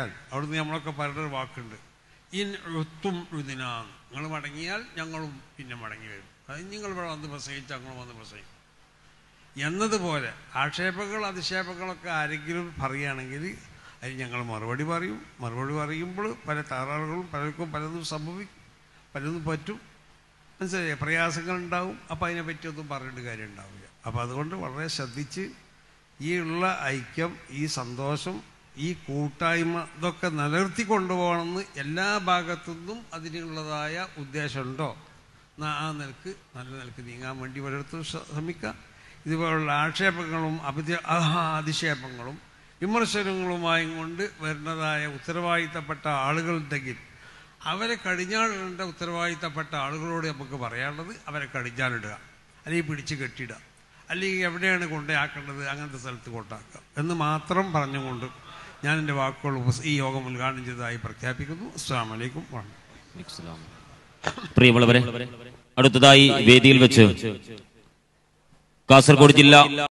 മടങ്ങിയാൽ അവിടുന്ന് നമ്മളൊക്കെ പറയുന്ന ഒരു വാക്കുണ്ട് ഇൻ ഉത്തും ഉദിന നിങ്ങൾ മടങ്ങിയാൽ ഞങ്ങളും പിന്നെ മടങ്ങി വരും അത് നിങ്ങൾ ഇവിടെ വന്ന് പ്രസംഗിച്ച് ഞങ്ങൾ വന്ന് പ്രസംഗിക്കും എന്നതുപോലെ ആക്ഷേപങ്ങൾ അതിക്ഷേപങ്ങളൊക്കെ ആരെങ്കിലും പറയുകയാണെങ്കിൽ അതിന് ഞങ്ങൾ മറുപടി പറയും മറുപടി പറയുമ്പോൾ പല തകരാറുകളും പലർക്കും പലതും സംഭവിക്കും പലതും പറ്റും മനസ്സിലായി പ്രയാസങ്ങൾ ഉണ്ടാവും അപ്പോൾ അതിനെ പറ്റിയൊന്നും പറഞ്ഞിട്ട് കാര്യം ഉണ്ടാവില്ല അപ്പോൾ അതുകൊണ്ട് വളരെ ശ്രദ്ധിച്ച് ഈ ഉള്ള ഐക്യം ഈ സന്തോഷം ഈ കൂട്ടായ്മ ഇതൊക്കെ നിലനിർത്തി കൊണ്ടുപോകണമെന്ന് എല്ലാ ഭാഗത്തുനിന്നും അതിനുള്ളതായ ഉദ്ദേശമുണ്ടോ എന്നാ ആ നിലക്ക് നല്ല നിലക്ക് നീങ്ങാൻ വേണ്ടി ഓരോരുത്തരും ശ്ര- ശ്രമിക്കാം ഇതുപോലുള്ള ആക്ഷേപങ്ങളും അഭിധ അതിക്ഷേപങ്ങളും വിമർശനങ്ങളുമായും കൊണ്ട് വരുന്നതായ ഉത്തരവാദിത്തപ്പെട്ട ആളുകളുണ്ടെങ്കിൽ അവരെ കടിഞ്ഞാണിടേണ്ട ഉത്തരവാദിത്തപ്പെട്ട ആളുകളോട് നമുക്ക് പറയാനുള്ളത് അവരെ കടിഞ്ഞാണിടുക അല്ലെങ്കിൽ പിടിച്ച് കെട്ടിടുക അല്ലെങ്കിൽ എവിടെയാണ് കൊണ്ടേയാക്കേണ്ടത് അങ്ങനത്തെ സ്ഥലത്ത് കൊണ്ടാക്കുക എന്ന് മാത്രം പറഞ്ഞുകൊണ്ട് ഞാൻ എൻ്റെ വാക്കുകൾ ഉപസ് ഈ യോഗം ഉദ്ഘാടനം ചെയ്തതായി പ്രഖ്യാപിക്കുന്നു അസ്സാം വലൈക്കും വാഹമത്തുള്ളാഹി പ്രിയമുള്ളവരെ അടുത്തതായി വേദിയിൽ വെച്ച് കാസർഗോഡ് ജില്ല